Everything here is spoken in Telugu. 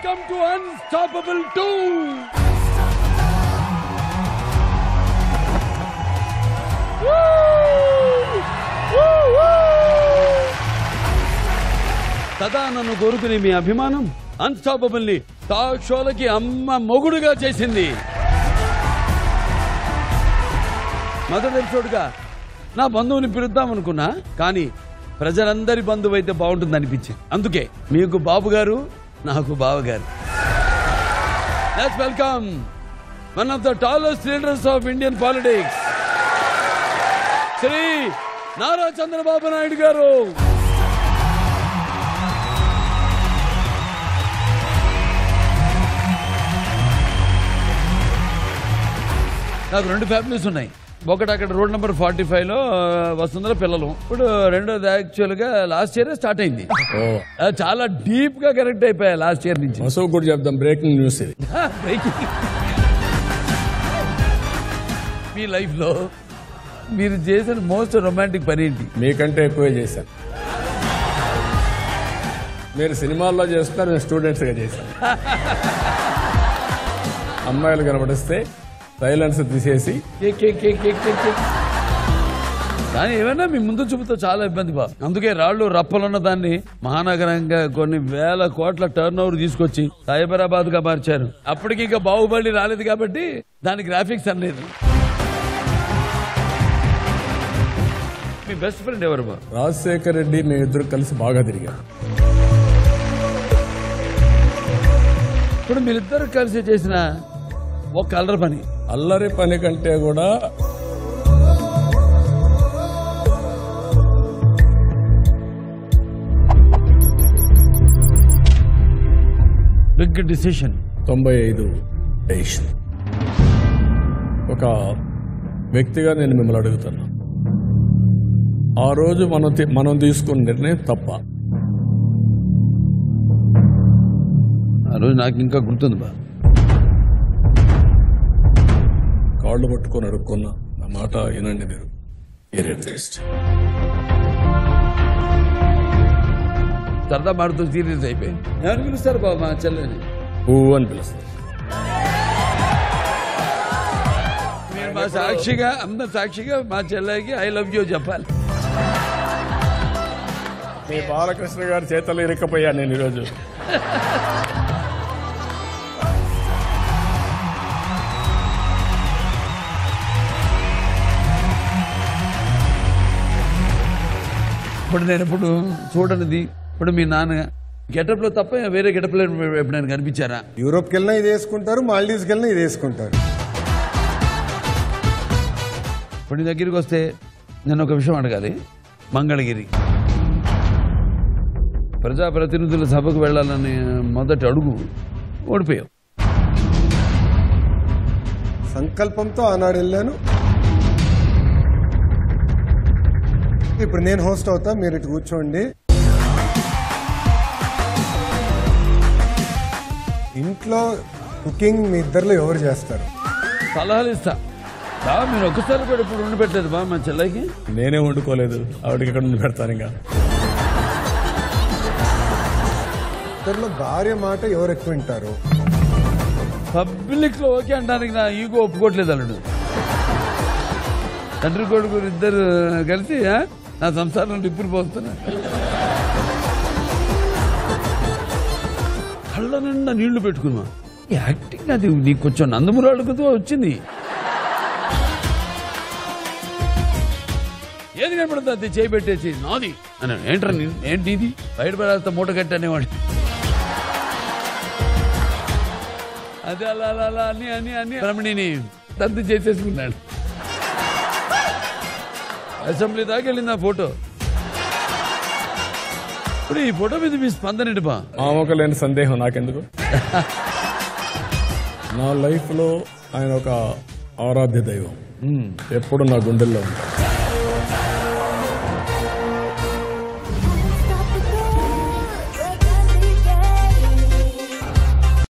వెల్కమ్ టు అన్స్టాపబుల్ టూ సదా నన్ను కోరుకునే మీ అభిమానం అన్స్టాపబుల్ ని టాక్ షోలకి అమ్మ మొగుడుగా చేసింది మొదటి ఎపిసోడ్గా నా బంధువుని పిలుద్దాం అనుకున్నా కానీ ప్రజలందరి బంధువు అయితే బాగుంటుంది అనిపించింది అందుకే మీకు బాబు గారు నాకు బావగారు let's welcome one of the tallest leaders of Indian politics Shri Nara Chandrababu Naidu garu నాకు రెండు ఫ్యామిలీస్ ఉన్నాయి ఒకటి అక్కడ రోడ్ నెంబర్ ఫార్టీ ఫైవ్ లో వసుంధర పిల్లలు ఇప్పుడు రెండోది యాక్చువల్ గా లాస్ట్ ఇయర్ స్టార్ట్ అయింది ఓ అది చాలా డీప్ గా కనెక్ట్ అయిపోయా లాస్ట్ ఇయర్ నుంచి అశోక్ కూడా చెప్దాం బ్రేకింగ్ న్యూస్ ఇది Breaking. మీ లైఫ్ లో మీరు చేసిన మోస్ట్ రొమాంటిక్ పని ఏంటి మీకంటే ఎక్కువే చేశాను మీరు సినిమాల్లో చేస్తున్నారు నేను స్టూడెంట్స్ గా చేశాను అమ్మాయిలు కనబడిస్తే సైలెన్స్ తీసేసి కే, కే, కే, కే, కే, కే. కానీ ఏమైనా మీ ముందు చూపుతో చాలా ఇబ్బంది బా అందుకే రాళ్ళు రప్పలున్న దాన్ని మహానగరంగా కొన్ని వేల కోట్ల టర్న్ ఓవర్ తీసుకొచ్చి సైబరాబాద్ గా మార్చారు అప్పటికి ఇంకా బాహుబలి రాలేదు కాబట్టి దాని గ్రాఫిక్స్ అనలేదు మీ బెస్ట్ ఫ్రెండ్ ఎవరు బా రాజశేఖర్ రెడ్డి మేము ఇద్దరు కలిసి బాగా తిరిగాం ఇప్పుడు మీరిద్దరు కలిసి చేసిన ఒక కలర్ పని అల్లరి పని కంటే కూడా బిగ్ డిసిషన్ తొంభై ఐదు డెసిషన్ ఒక వ్యక్తిగా నేను మిమ్మల్ని అడుగుతున్నా ఆ రోజు మనం తీ- మనం తీసుకున్న నిర్ణయం తప్ప ఆ రోజు నాకు ఇంకా గుర్తుంది బా కాళ్ళు పట్టుకొని అడుక్కున్నా నా మాట వినండి మీరు ఏరియడ్ వేస్ట్ సరదా మాడుతూ సీరియస్ అయిపోయింది ఎవరు పిలుస్తారు బాబు మా చెల్లెని పువ్వు అని పిలుస్తారు మీరు మా సాక్షిగా అందరు సాక్షిగా మా చెల్లెకి ఐ లవ్ యూ చెప్పాలి మీ బాలకృష్ణ గారి చేతలు ఇరక్కపోయా నేను ఈరోజు ఇప్పుడు నేను ఇప్పుడు చూడనిది ఇప్పుడు మీ నాన్న గెటప్ లో తప్ప వేరే గెటప్ లో ఎప్పుడైనా కనిపించారా యూరోప్కి వెళ్ళినా ఇది వేసుకుంటారు మాల్డీవ్స్కి వెళ్ళినా ఇది వేసుకుంటారు ఇప్పుడు నీ దగ్గరికి వస్తే నేను ఒక విషయం అడగాలి మంగళగిరి ప్రజాప్రతినిధుల సభకు వెళ్ళాలని మొదటి అడుగు ఓడిపోయావు సంకల్పంతో ఆనాడు వెళ్ళాను ఇప్పుడు నేను హోస్ట్ అవుతా మీరు ఇటు కూర్చోండి ఇంట్లో కుకింగ్ మీ ఇద్దరిలో ఎవరు చేస్తారు సలహాలు ఇస్తా బా మీరు ఒక్కసారి కూడా ఇప్పుడు ఉండి పెట్టలేదు బా మా చెల్లెకి నేనే వండుకోలేదు ఆవిడకి ఎక్కడ నుండి పెడతాను ఇంకా ఇద్దరిలో భార్య మాట ఎవరు ఎక్కువ వింటారు పబ్లిక్ లో ఓకే అంటానికి నా ఈగో ఒప్పుకోవట్లేదు అల్లుడు తండ్రి కొడుకు ఇద్దరు కలిసి ఆ, నా సంసారంలో ఇప్పుడు పోతున్నా కళ్ళ నిండా నీళ్లు పెట్టుకున్నా ఈ యాక్టింగ్ అది నీకు కొంచెం నందమురాళ్ళకుతో వచ్చింది ఏది కనపడుతుంది అది చేయి పెట్టేసి నాది అని ఏంట్రా నీ- ఏంటి ఇది బయట పడేస్తా మూట కట్టి అనేవాడు అది అలా అలా అలా అని అని అని రమణిని రద్దు చేసేసుకున్నాడు అసెంబ్లీ దాకా వెళ్ళింది ఆ ఫోటో ఇప్పుడు ఈ ఫోటో మీద మీ స్పందన ఏంటి బా ఆమెకు లేని సందేహం నాకెందుకు నా లైఫ్లో ఆయన ఒక ఆరాధ్య దైవం ఎప్పుడు నా గుండెల్లో ఉంటాడు